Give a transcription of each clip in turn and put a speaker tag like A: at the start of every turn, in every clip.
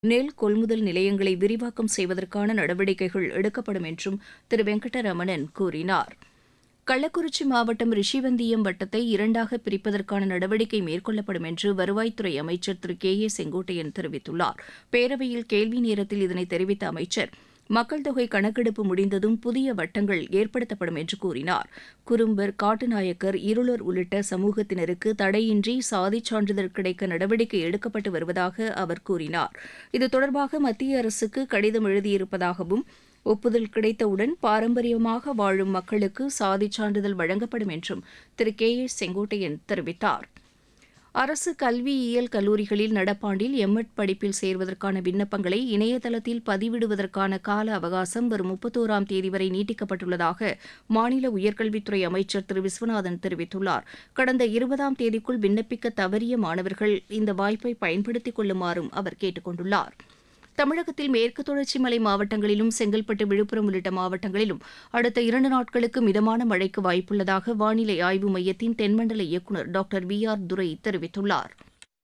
A: நெல் கொள்முதல் நிலையங்களை விரிவாக்கம் செய்வதற்கான நடவடிக்கைகள் எடுக்கப்படும் என்றும் திரு வெங்கடரமணன் கூறினார் கள்ளக்குறிச்சி மாவட்டம் ரிஷிவந்தியம் வட்டத்தை இரண்டாக பிரிப்பதற்கான நடவடிக்கை மேற்கொள்ளப்படும் என்று வருவாய்த்துறை அமைச்சர் திரு கே ஏ செங்கோட்டையன் தெரிவித்துள்ளார் பேரவையில் கேள்வி நேரத்தில் இதனை தெரிவித்த அமைச்சர் மக்கள் தொகை கணக்கெடுப்பு முடிந்ததும் புதிய வட்டங்கள் ஏற்படுத்தப்படும் என்று கூறினார் குறும்பர் காட்டுநாயக்கர் இருளர் உள்ளிட்ட சமூகத்தினருக்கு தடையின்றி சாதிச் சான்றிதழ் கிடைக்க நடவடிக்கை எடுக்கப்பட்டு வருவதாக அவர் கூறினார் இது தொடர்பாக மத்திய அரசுக்கு கடிதம் எழுதியிருப்பதாகவும் ஒப்புதல் கிடைத்தவுடன் பாரம்பரியமாக வாழும் மக்களுக்கு சாதிச் சான்றிதழ் வழங்கப்படும் என்றும் திரு கே ஏ செங்கோட்டையன் தெரிவித்தார் அரசு கல்வியியல் கல்லூரிகளில் நடப்பாண்டில் எம்எட் படிப்பில் சேர்வதற்கான விண்ணப்பங்களை இணையதளத்தில் பதிவிடுவதற்கான கால அவகாசம் வரும் முப்பத்தோராம் தேதி வரை நீட்டிக்கப்பட்டுள்ளதாக மாநில உயர்கல்வித்துறை அமைச்சர் திரு விஸ்வநாதன் தெரிவித்துள்ளார் கடந்த இருபதாம் தேதிக்குள் விண்ணப்பிக்க தவறிய மாணவர்கள் இந்த வாய்ப்பை பயன்படுத்திக் கொள்ளுமாறும் அவர் கேட்டுக் கொண்டுள்ளார் தமிழகத்தில் மேற்கு தொடர்ச்சி மலை மாவட்டங்களிலும் செங்கல்பட்டு விழுப்புரம் உள்ளிட்ட மாவட்டங்களிலும் அடுத்த இரண்டு நாட்களுக்கு மிதமான மழைக்கு வாய்ப்புள்ளதாக வானிலை ஆய்வு மையத்தின் தென்மண்டல இயக்குநர் டாக்டர் வி ஆர் துரை தெரிவித்துள்ளார்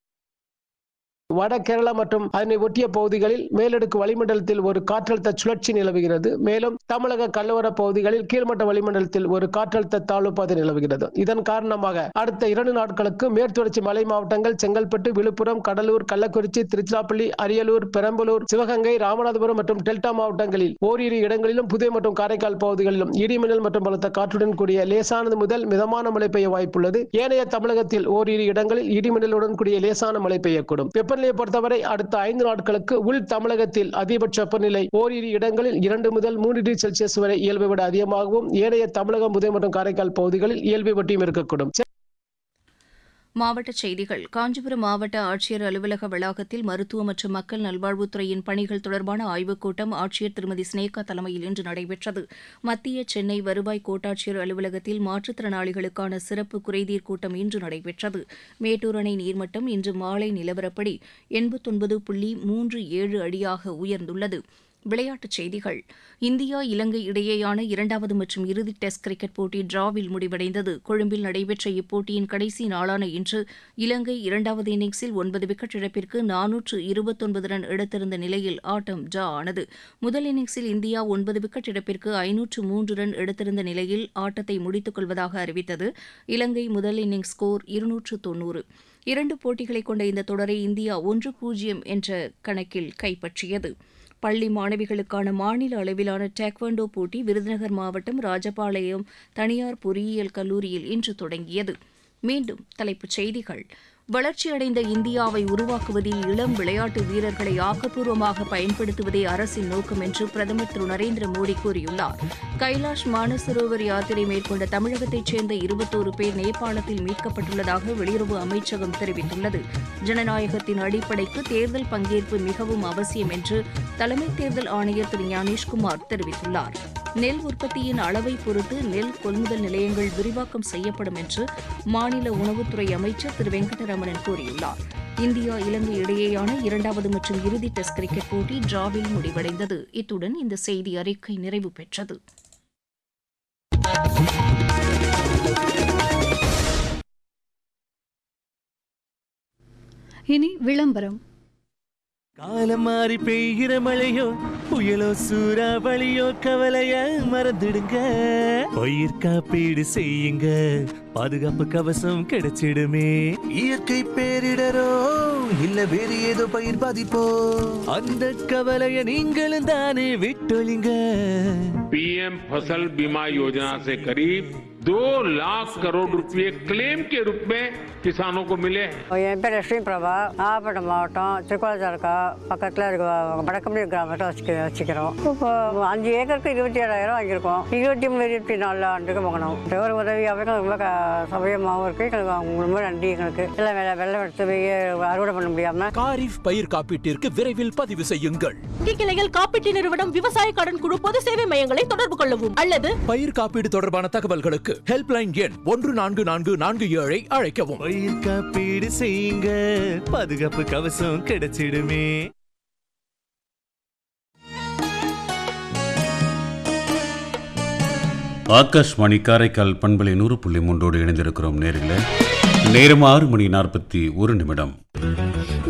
B: வட கேரளா மற்றும் அதனை ஒட்டிய பகுதிகளில் மேலடுக்கு வளிமண்டலத்தில் ஒரு காற்றழுத்த சுழற்சி நிலவுகிறது மேலும் தமிழக கல்லவர பகுதிகளில் கீழ்மட்ட வளிமண்டலத்தில் ஒரு காற்றழுத்த தாழ்வு பாதை நிலவுகிறது இதன் காரணமாக அடுத்த இரண்டு நாட்களுக்கு மேற்குத்தொடர்ச்சி மலை மாவட்டங்கள் செங்கல்பட்டு விழுப்புரம் கடலூர் கள்ளக்குறிச்சி திருச்சிராப்பள்ளி அரியலூர் பெரம்பலூர் சிவகங்கை ராமநாதபுரம் மற்றும் டெல்டா மாவட்டங்களில் ஓரிரு இடங்களிலும் புதுவை மற்றும் காரைக்கால் பகுதிகளிலும் இடிமின்னல் மற்றும் பலத்த காற்றுடன் கூடிய லேசானது முதல் மிதமான மழை பெய்ய வாய்ப்புள்ளது ஏனைய தமிழகத்தில் ஓரிரு இடங்களில் இடிமின்னலுடன் கூடிய லேசான மழை பெய்யக்கூடும் வெப்பநிலையை பொறுத்தவரை அடுத்த ஐந்து நாட்களுக்கு உள் தமிழகத்தில் அதிகபட்ச வெப்பநிலை ஓரிரு இடங்களில் இரண்டு முதல் மூன்று டிகிரி செல்சியஸ் வரை இயல்பை விட அதிகமாகவும் ஏனைய தமிழகம் புதுவை மற்றும் காரைக்கால் பகுதிகளில் இயல்பை ஒட்டியும் இருக்கக்கூடும்
A: மாவட்டச் செய்திகள் காஞ்சிபுரம் மாவட்ட ஆட்சியர் அலுவலக வளாகத்தில் மருத்துவ மற்றும் மக்கள் நல்வாழ்வுத்துறையின் பணிகள் தொடர்பான ஆய்வுக் கூட்டம் ஆட்சியர் திருமதி ஸ்னேகா தலைமையில் இன்று நடைபெற்றது மத்திய சென்னை வருவாய் கோட்டாட்சியர் அலுவலகத்தில் மாற்றுத்திறனாளிகளுக்கான சிறப்பு குறைதீர் கூட்டம் இன்று நடைபெற்றது மேட்டூர் அணை நீர்மட்டம் இன்று மாலை நிலவரப்படி எண்பத்தொன்பது புள்ளி மூன்று ஏழு அடியாக உயர்ந்துள்ளது விளையாட்டுச் செய்திகள் இந்தியா இலங்கை இடையேயான இரண்டாவது மற்றும் இறுதி டெஸ்ட் கிரிக்கெட் போட்டி டிராவில் முடிவடைந்தது கொழும்பில் நடைபெற்ற இப்போட்டியின் கடைசி நாளான இன்று இலங்கை இரண்டாவது இன்னிங்ஸில் ஒன்பது விக்கெட் இழப்பிற்கு நானூற்று இருபத்தொன்பது ரன் எடுத்திருந்த நிலையில் ஆட்டம் டிரா ஆனது முதல் இன்னிங்ஸில் இந்தியா ஒன்பது விக்கெட் இழப்பிற்கு ஐநூற்று மூன்று ரன் எடுத்திருந்த நிலையில் ஆட்டத்தை முடித்துக் கொள்வதாக அறிவித்தது இலங்கை முதல் இன்னிங்ஸ் ஸ்கோர் இருநூற்று தொன்னூறு இரண்டு போட்டிகளை கொண்ட இந்த தொடரை இந்தியா ஒன்று பூஜ்ஜியம் என்ற கணக்கில் கைப்பற்றியது பள்ளி மாணவிகளுக்கான மாநில அளவிலான டேக்வாண்டோ போட்டி விருதுநகர் மாவட்டம் ராஜபாளையம் தனியார் பொறியியல் கல்லூரியில் இன்று தொடங்கியது மீண்டும் தலைப்புச் செய்திகள் வளர்ச்சியடைந்த இந்தியாவை உருவாக்குவதில் இளம் விளையாட்டு வீரர்களை ஆக்கப்பூர்வமாக பயன்படுத்துவதே அரசின் நோக்கம் என்று பிரதமர் திரு நரேந்திர மோடி கூறியுள்ளார் கைலாஷ் மானசரோவர் யாத்திரை மேற்கொண்ட தமிழகத்தைச் சேர்ந்த இருபத்தோரு பேர் நேபாளத்தில் மீட்கப்பட்டுள்ளதாக வெளியுறவு அமைச்சகம் தெரிவித்துள்ளது ஜனநாயகத்தின் அடிப்படைக்கு தேர்தல் பங்கேற்பு மிகவும் அவசியம் என்று தலைமை தேர்தல் ஆணையர் திரு ஞானேஷ்குமார் தெரிவித்துள்ளார் நெல் உற்பத்தியின் அளவை பொறுத்து நெல் கொள்முதல் நிலையங்கள் விரிவாக்கம் செய்யப்படும் என்று மாநில உணவுத்துறை அமைச்சர் திரு வெங்கடரமணன் கூறியுள்ளார் இந்தியா இலங்கை இடையேயான இரண்டாவது மற்றும் இறுதி டெஸ்ட் கிரிக்கெட் போட்டி டிராவில் முடிவடைந்தது இத்துடன் இந்த செய்தி அறிக்கை நிறைவு பெற்றது
C: இனி விளம்பரம்
D: காலம் மாறி பெய்கிற மழையோ புயலோ சூறாவளியோ கவலைய மறந்துடுங்க பயிர் காப்பீடு செய்யுங்க பாதுகாப்பு கவசம் கிடைச்சிடுமே
E: இயற்கை பேரிடரோ இல்ல வேறு ஏதோ பயிர் பாதிப்போ
D: அந்த கவலைய நீங்களும் தானே விட்டொழிங்க
F: पीएम फसल बीमा योजना से करीब दो लाख करोड़ रुपए क्लेम के रूप में किसानों को मिले हैं
G: என் பேர் லட்சுமி பிரபா நாகப்பட்டினம் மாவட்டம் திருக்கோளத்தாலுக்கா பக்கத்தில் இருக்க வடக்கம்பி கிராமத்தை வச்சுக்க வச்சுக்கிறோம் இப்போ அஞ்சு ஏக்கருக்கு இருபத்தி ஏழாயிரம் வாங்கியிருக்கோம் இருபத்தி மூணு இருபத்தி நாலு ஆண்டுக்கு வாங்கினோம் ஒரு உதவியாகவே எங்களுக்கு ரொம்ப க- சௌகரியமாகவும் இருக்குது எங்களுக்கு அவங்க ரொம்ப நன்றி எங்களுக்கு எல்லாம் வெள்ளம் வெள்ளம் எடுத்து போய் அறுவடை பண்ண முடியாமல்
H: காரிஃப் பயிர் காப்பீட்டிற்கு விரைவில் பதிவு செய்யுங்கள்
I: கிளைகள் காப்பீட்டு நிறுவனம் விவசாய கடன் குழு பொது சேவை மையங்களை தொடர்பு கொள்ளவும் அல்லது
H: பயிர் காப்பீடு தொடர்பான தகவல்களுக்கு ஹெல்ப்லைன் எண் ஒன்று நான்கு நான்கு நான்கு ஏழை அழைக்கவும்
D: பயிர் காப்பீடு செய்யுங்க பாதுகாப்பு கவசம் கிடைச்சிடுமே
J: ஆகாஷ்வாணி காரைக்கால் பண்பலை நூறு புள்ளி மூன்றோடு இணைந்திருக்கிறோம் நேரில் நேரம் ஆறு மணி நாற்பத்தி ஒரு நிமிடம்